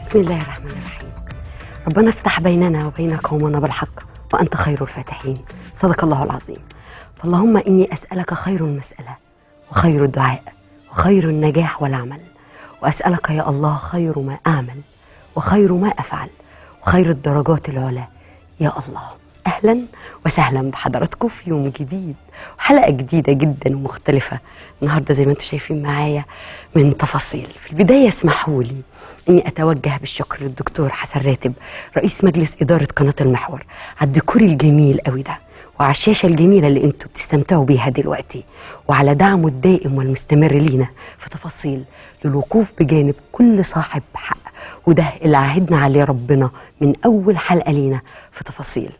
بسم الله الرحمن الرحيم ربنا افتح بيننا وبين قومنا بالحق وأنت خير الفاتحين صدق الله العظيم فاللهم إني أسألك خير المسألة وخير الدعاء وخير النجاح والعمل وأسألك يا الله خير ما أعمل وخير ما أفعل وخير الدرجات العلى يا الله أهلا وسهلا بحضراتكم في يوم جديد وحلقة جديدة جدا ومختلفة النهاردة زي ما انتم شايفين معايا من تفاصيل في البداية اسمحوا لي اني اتوجه بالشكر للدكتور حسن راتب رئيس مجلس اداره قناه المحور على الديكور الجميل قوي ده وعلى الشاشه الجميله اللي انتوا بتستمتعوا بيها دلوقتي وعلى دعمه الدائم والمستمر لينا في تفاصيل للوقوف بجانب كل صاحب حق وده اللي عهدنا عليه ربنا من اول حلقه لينا في تفاصيل